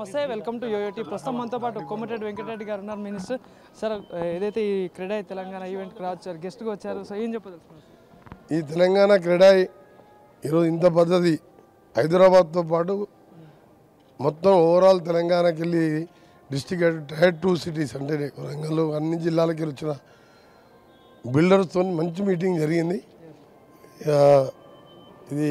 నమస్తే welcome to యోయోటి ప్రస్తుతం మనతో పాటు కోమటిరెడ్డి వెంకటరెడ్డి గారు ఉన్నారు మినిస్టర్ సార్ ఏదైతే ఈ క్రీడా తెలంగాణ ఈవెంట్కి రావచ్చారు గెస్ట్గా వచ్చారు సో ఏం చెప్పదలుచుకున్నారు ఈ తెలంగాణ క్రీడాయి ఈరోజు ఇంత పద్ధతి హైదరాబాద్తో పాటు మొత్తం ఓవరాల్ తెలంగాణకి వెళ్ళి డిస్టిక్ టైర్ టూ సిటీస్ అంటే వరంగల్ అన్ని జిల్లాలకి వెళ్ళి వచ్చిన బిల్డర్స్తో మంచి మీటింగ్ జరిగింది ఆ, ఇది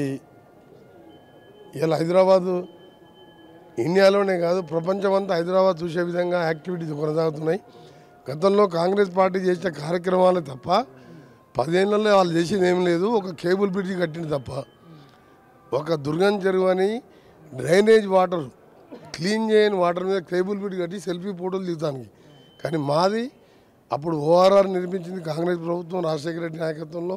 ఇలా హైదరాబాదు ఇండియాలోనే కాదు ప్రపంచమంతా హైదరాబాద్ చూసే విధంగా యాక్టివిటీస్ కొనసాగుతున్నాయి గతంలో కాంగ్రెస్ పార్టీ చేసిన కార్యక్రమాలే తప్ప పదేళ్లలో వాళ్ళు చేసింది ఏం లేదు ఒక కేబుల్ బ్రిడ్జ్ కట్టింది తప్ప ఒక దుర్గం చెరువు అని డ్రైనేజ్ వాటర్ క్లీన్ చేయని వాటర్ మీద కేబుల్ బ్రిడ్జ్ కట్టి సెల్ఫీ ఫోటోలు దిగుతానికి కానీ మాది అప్పుడు ఓఆర్ఆర్ నిర్మించింది కాంగ్రెస్ ప్రభుత్వం రాజశేఖర రెడ్డి నాయకత్వంలో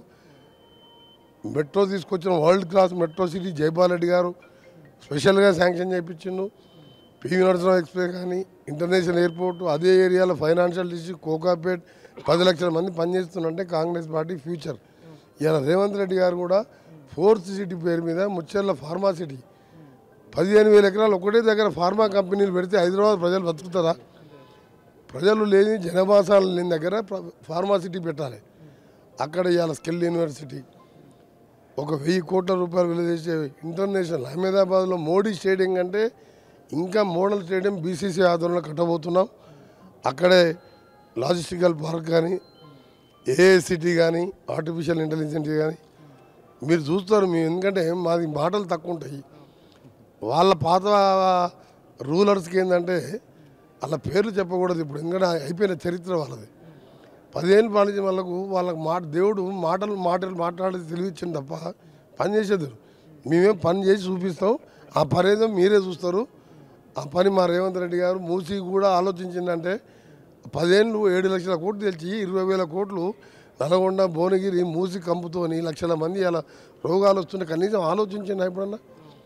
మెట్రో తీసుకొచ్చిన world class metro city Jaipal Reddy garu స్పెషల్గా శాంక్షన్ చేయించిండు పివి నరసింహ ఎక్స్ప్రెస్ కానీ ఇంటర్నేషనల్ ఎయిర్పోర్ట్ అదే ఏరియాలో ఫైనాన్షియల్ డిస్ట్రిక్ట్ కోకాపేట్ పది లక్షల మంది పనిచేస్తున్నంటే కాంగ్రెస్ పార్టీ ఫ్యూచర్ ఇలా రేవంత్ రెడ్డి గారు కూడా ఫోర్త్ సిటీ పేరు మీద ముచ్చెర్ల ఫార్మా సిటీ పదిహేను వేల ఎకరాలు ఒకటే దగ్గర ఫార్మా కంపెనీలు పెడితే హైదరాబాద్ ప్రజలు బతుకుతారా ప్రజలు లేని జనవాసాలు లేని దగ్గర ప్ర- ఫార్మా సిటీ పెట్టాలి అక్కడ ఇవాళ స్కిల్ యూనివర్సిటీ ఒక వెయ్యి కోట్ల రూపాయలు విలువ చేసే ఇంటర్నేషనల్ అహ్మదాబాద్లో మోడీ స్టేడియం కంటే ఇంకా మోడల్ స్టేడియం బీసీసీ ఆధ్వర్యంలో కట్టబోతున్నాం అక్కడే లాజిస్టికల్ పార్క్ కానీ ఏఐసిటీ కానీ ఆర్టిఫిషియల్ ఇంటెలిజెన్స్ కానీ మీరు చూస్తారు మేము ఎందుకంటే మాది మాటలు తక్కువ ఉంటాయి వాళ్ళ పాత రూలర్స్కి ఏంటంటే వాళ్ళ పేర్లు చెప్పకూడదు ఇప్పుడు ఎందుకంటే అయిపోయిన చరిత్ర వాళ్ళది పదిహేను పాలించిన వాళ్ళకు వాళ్ళకు మాట దేవుడు మాటలు మాటలు మాట్లాడేది తెలివిచ్చింది తప్ప పని చేసేది మేమేం పని చేసి చూపిస్తాం ఆ పని ఏదో మీరే చూస్తారు ఆ పని మా రేవంత్ రెడ్డి గారు మూసి కూడా ఆలోచించిందంటే పదేళ్ళు ఏడు లక్షల కోట్లు తెచ్చి ఇరవై వేల కోట్లు నల్గొండ భువనగిరి మూసి కంపుతోని లక్షల మంది ఇలా రోగాలు వస్తుంటే కనీసం ఆలోచించండి ఎప్పుడన్నా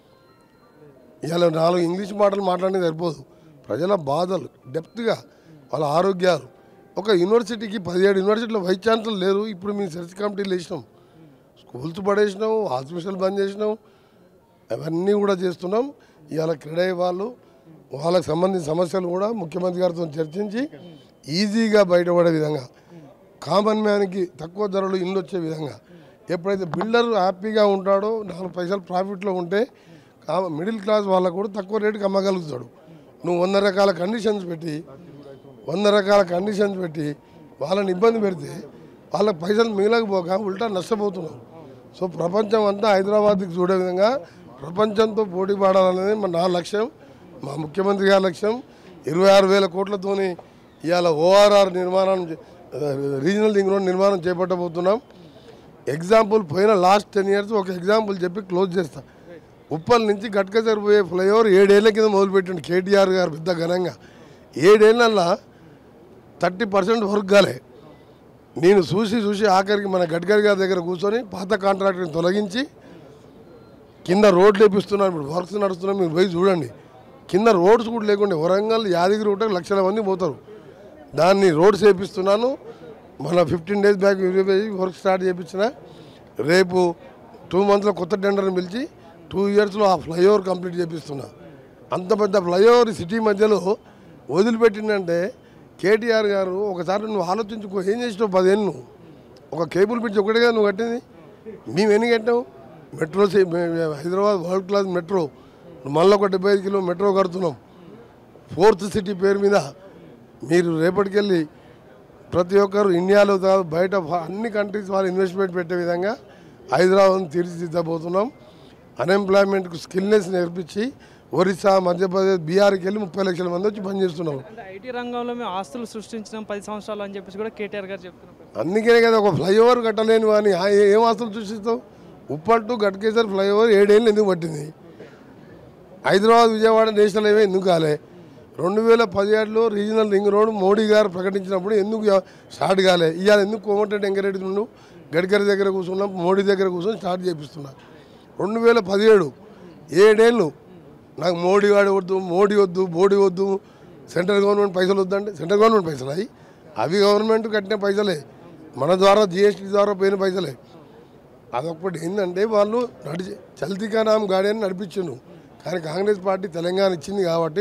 ఇవాళ నాలుగు ఇంగ్లీష్ మాటలు మాట్లాడడం సరిపోదు ప్రజల బాధలు డెప్త్గా వాళ్ళ ఆరోగ్యాలు ఒక యూనివర్సిటీకి పదిహేడు యూనివర్సిటీలో వైస్ ఛాన్సలర్ లేరు ఇప్పుడు మేము సెర్చ్ కమిటీలు వేసినాం స్కూల్స్ పడేసినాం హాస్పిటల్ బంద్ చేసినాం అవన్నీ కూడా చేస్తున్నాం ఇవాళ క్రీడా వాళ్ళు వాళ్ళకి సంబంధించిన సమస్యలు కూడా ముఖ్యమంత్రి గారితో చర్చించి ఈజీగా బయటపడే విధంగా కామన్ మ్యాన్కి తక్కువ ధరలు ఇల్లు వచ్చే విధంగా ఎప్పుడైతే బిల్డర్ హ్యాపీగా ఉంటాడో నాలుగు పైసలు ప్రాఫిట్లో ఉంటే కా- మిడిల్ క్లాస్ వాళ్ళకు కూడా తక్కువ రేటుకి అమ్మగలుగుతాడు నువ్వు వంద రకాల కండిషన్స్ పెట్టి వంద రకాల కండిషన్స్ పెట్టి వాళ్ళని ఇబ్బంది పెడితే వాళ్ళకి పైసలు మిగలకపోక ఉల్టా నష్టపోతున్నావు సో ప్రపంచం అంతా హైదరాబాద్కి చూడే విధంగా ప్రపంచంతో పోటీ పడాలనేది మా నా లక్ష్యం మా ముఖ్యమంత్రి గారి లక్ష్యం ఇరవై ఆరు వేల కోట్లతోని ఇవాళ ఓఆర్ఆర్ నిర్మాణం చే- రీజనల్ రింగ్ రోడ్ నిర్మాణం చేపట్టబోతున్నాం ఎగ్జాంపుల్ పోయిన లాస్ట్ టెన్ ఇయర్స్ ఒక ఎగ్జాంపుల్ చెప్పి క్లోజ్ చేస్తా ఉప్పల్ నుంచి గట్కచర్ పోయే ఫ్లైఓవర్ ఏడేళ్ల కింద మొదలుపెట్టిండు కేటీఆర్ గారు పెద్ద ఘనంగా ఏడేళ్ళల్లో థర్టీ పర్సెంట్ వర్క్ కాలే నేను చూసి చూసి ఆఖరికి మన గడ్కరీ గారి దగ్గర కూర్చొని పాత కాంట్రాక్టర్ని తొలగించి కింద రోడ్లు వేపిస్తున్నారు ఇప్పుడు వర్క్స్ నడుస్తున్నాయి మీరు పోయి చూడండి కింద రోడ్స్ కూడా లేకుండా వరంగల్ యాదగిరి ఒకటి లక్షల మంది పోతారు దాన్ని రోడ్స్ వేపిస్తున్నాను మన fifteen days back work start చేయించిన రేపు టూ మంత్స్లో కొత్త టెండర్ని పిలిచి టూ ఇయర్స్లో ఆ ఫ్లైఓవర్ కంప్లీట్ చేపిస్తున్నా అంత పెద్ద ఫ్లైఓవర్ సిటీ మధ్యలో వదిలిపెట్టిందంటే కేటీఆర్ గారు ఒకసారి నువ్వు ఆలోచించుకో ఏం చేసినావు పదేళ్ళు నువ్వు ఒక కేబుల్ బ్రిడ్జ్ ఒకటిగా నువ్వు కట్టింది మేము ఎన్ని కట్టాం మెట్రో సే- మే- మే- హైదరాబాద్ వరల్డ్ క్లాస్ మెట్రో మళ్ళీ ఒక డెబ్బై ఐదు కిలో మెట్రో కడుతున్నాం ఫోర్త్ సిటీ పేరు మీద మీరు రేపటికెళ్ళి ప్రతి ఒక్కరు ఇండియాలో కాదు బయట ఫ- అన్ని కంట్రీస్ వాళ్ళు ఇన్వెస్ట్మెంట్ పెట్టే విధంగా హైదరాబాద్ని తీర్చిదిద్దబోతున్నాం అన్ఎంప్లాయ్మెంట్కు స్కిల్నెస్ నేర్పించి ఒరిస్సా మధ్యప్రదేశ్ బీహార్కి వెళ్ళి ముప్పై లక్షల మంది వచ్చి పనిచేస్తున్నారు అంటే ఐటీ రంగంలో మేము ఆస్తులు సృష్టించినాం పది సంవత్సరాలు అని చెప్పేసి కూడా కేటీఆర్ గారు చెప్తున్నారు అందుకనే కదా ఒక ఫ్లైఓవర్ కట్టలేని వాని ఆ ఏ- ఏం ఆస్తులు సృష్టిస్తావు ఉప్పల్ టు గట్కేసర్ ఫ్లైఓవర్ ఏడేళ్ళు ఎందుకు పట్టింది హైదరాబాద్ విజయవాడ నేషనల్ హైవే ఎందుకు కాలే రెండు వేల పదిహేడులో రీజనల్ రింగ్ రోడ్ మోడీ గారు ప్రకటించినప్పుడు ఎందుకు యా- స్టార్ట్ కాలే ఇవాళ ఎందుకు కోమటిరెడ్డి వెంకరెడ్డి నుండి గడ్కరీ దగ్గర కూర్చున్నాం మోడీ దగ్గర కూర్చొని స్టార్ట్ చేపిస్తున్నా రెండు వేల పదిహేడు ఏడేళ్ళు నాకు మోడీ వాడు వద్దు మోడీ వద్దు మోడీ వద్దు సెంట్రల్ గవర్నమెంట్ పైసలు వద్దంటే సెంట్రల్ గవర్నమెంట్ పైసలు అవి అవి గవర్నమెంట్ కట్టిన పైసలే మన ద్వారా జిఎస్టీ ద్వారా పోయిన పైసలే అదొకటి ఏంటంటే వాళ్ళు నడిచి చల్తీకా నామ్ గాడి అని నడిపించిండు కానీ కాంగ్రెస్ పార్టీ తెలంగాణ ఇచ్చింది కాబట్టి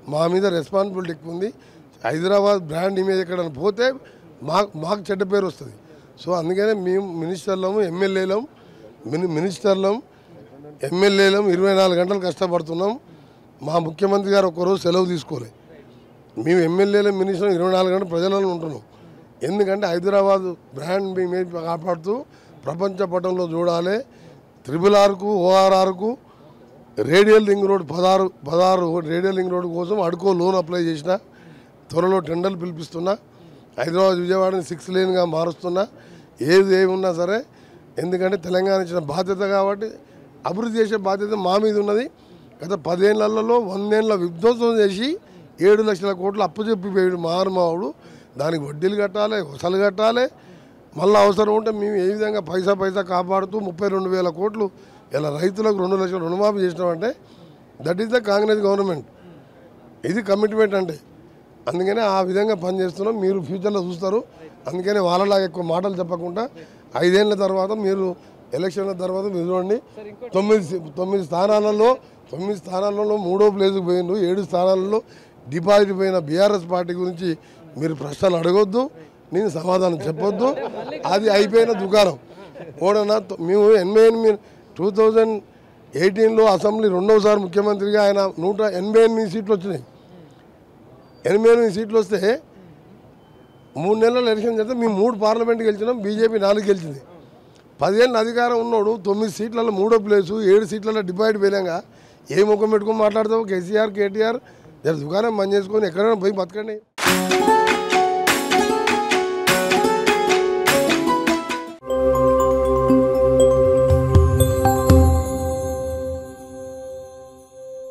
మా మీద రెస్పాన్సిబిలిటీ ఎక్కువ ఉంది హైదరాబాద్ బ్రాండ్ ఇమేజ్ ఎక్కడైనా పోతే మాకు మాకు చెడ్డ పేరు వస్తుంది సో అందుకనే మేము మినిస్టర్లము ఎమ్మెల్యేలం మిని మినిస్టర్లం ఎమ్మెల్యేలం ఇరవై నాలుగు గంటలు కష్టపడుతున్నాం మా ముఖ్యమంత్రి గారు ఒక్కరోజు సెలవు తీసుకోలే మేము ఎమ్మెల్యేల మినిస్టర్ ఇరవై నాలుగు గంటలు ప్రజలలో ఉంటున్నాం ఎందుకంటే హైదరాబాద్ బ్రాండ్ ఇమేజ్ కాపాడుతూ ప్రపంచ పటంలో చూడాలి త్రిబుల్ ఆర్కు ఓఆర్ఆర్కు రేడియల్ రింగ్ రోడ్ పదహారు పదహారు రేడియల్ రింగ్ రోడ్ కోసం అడుకో లోన్ అప్లై చేసిన త్వరలో టెండర్లు పిలిపిస్తున్నా హైదరాబాద్ విజయవాడని సిక్స్ లేన్గా మారుస్తున్నా ఏది ఏమున్నా సరే ఎందుకంటే తెలంగాణ ఇచ్చిన బాధ్యత కాబట్టి అభివృద్ధి చేసే బాధ్యత మా మీద ఉన్నది గత పదేళ్లలో వందేళ్ల విధ్వంసం చేసి ఏడు లక్షల కోట్లు అప్పు చెప్పిపోయాడు మహానుభావుడు దానికి వడ్డీలు కట్టాలి వసలు కట్టాలి మళ్ళీ అవసరం ఉంటే మేము ఏ విధంగా పైసా పైసా కాపాడుతూ ముప్పై రెండు వేల కోట్లు ఇలా రైతులకు రెండు లక్షల రుణమాఫీ చేసినామంటే that is the Congress government ఇది కమిట్మెంట్ అంటే అందుకనే ఆ విధంగా పనిచేస్తున్నాం మీరు ఫ్యూచర్లో చూస్తారు అందుకనే వాళ్ళలాగా ఎక్కువ మాటలు చెప్పకుండా ఐదేళ్ల తర్వాత మీరు ఎలక్షన్ల తర్వాత మీరు చూడండి తొమ్మిది సి- తొమ్మిది స్థానాలలో తొమ్మిది స్థానాలలో మూడో ప్లేస్కి పోయిండు ఏడు స్థానాలలో డిపాజిట్ పోయిన బీఆర్ఎస్ పార్టీ గురించి మీరు ప్రశ్నలు అడగొద్దు నేను సమాధానం చెప్పొద్దు అది అయిపోయిన దుకాణం ఓడనా తొ- మేము ఎనభై ఎనిమిది టూ థౌజండ్ ఎయిటీన్లో అసెంబ్లీ రెండవసారి ముఖ్యమంత్రిగా ఆయన నూట ఎనభై ఎనిమిది సీట్లు వచ్చినాయి ఎనభై ఎనిమిది సీట్లు వస్తే మూడు నెలలు ఎలక్షన్ చేస్తే మేము మూడు పార్లమెంట్ గెలిచినాం బీజేపీ నాలుగు గెలిచింది పదిహేను అధికారం ఉన్నాడు తొమ్మిది సీట్లలో మూడో ప్లేసు ఏడు సీట్లలో డిపాజిట్ పోయినాక ఏ ముఖం పెట్టుకొని మాట్లాడతావు కేసీఆర్ కేటీఆర్ జర దుకాణం బంద్ చేసుకొని ఎక్కడైనా పోయి బతకండి